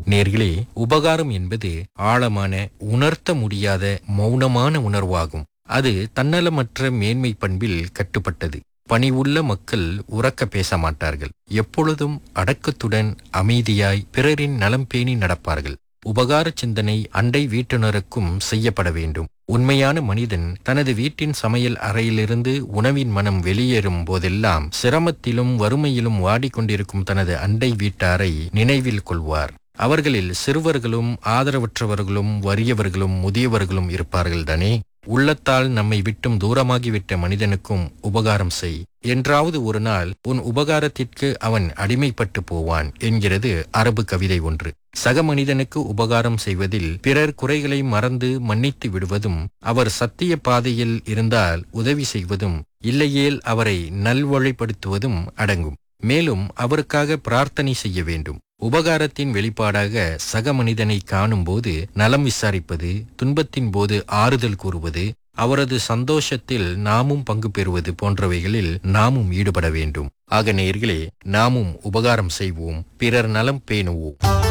நேர்களே உபகாரம் என்பது ஆழமான உணர்த்த முடியாத மௌனமான உணர்வாகும் அது தன்னலமற்ற மேன்மை பண்பில் கட்டுப்பட்டது பணிவுள்ள மக்கள் உறக்க பேச மாட்டார்கள் எப்பொழுதும் அடக்கத்துடன் அமைதியாய் பிறரின் நலம் பேணி நடப்பார்கள் உபகார சிந்தனை அண்டை வீட்டினருக்கும் செய்யப்பட வேண்டும் உண்மையான மனிதன் தனது வீட்டின் சமையல் அறையிலிருந்து உணவின் மனம் வெளியேறும் போதெல்லாம் சிரமத்திலும் வறுமையிலும் வாடிக்கொண்டிருக்கும் தனது அண்டை வீட்டாரை நினைவில் கொள்வார் அவர்களில் சிறுவர்களும் ஆதரவற்றவர்களும் வறியவர்களும் முதியவர்களும் இருப்பார்கள் தானே உள்ளத்தால் நம்மை விட்டும் தூரமாகிவிட்ட மனிதனுக்கும் உபகாரம் செய் என்றாவது ஒரு நாள் உன் உபகாரத்திற்கு அவன் அடிமைப்பட்டு போவான் என்கிறது அரபு கவிதை ஒன்று சக மனிதனுக்கு உபகாரம் செய்வதில் பிறர் குறைகளை மறந்து மன்னித்து விடுவதும் அவர் சத்திய பாதையில் இருந்தால் உதவி செய்வதும் இல்லையேல் அவரை நல்வழிப்படுத்துவதும் அடங்கும் மேலும் அவருக்காக பிரார்த்தனை செய்ய வேண்டும் உபகாரத்தின் வெளிப்பாடாக சக மனிதனை காணும்போது நலம் விசாரிப்பது துன்பத்தின் போது ஆறுதல் கூறுவது அவரது சந்தோஷத்தில் நாமும் பங்கு பெறுவது போன்றவைகளில் நாமும் ஈடுபட வேண்டும் ஆக நேயர்களே நாமும் உபகாரம் செய்வோம் பிறர் நலம் பேணுவோம்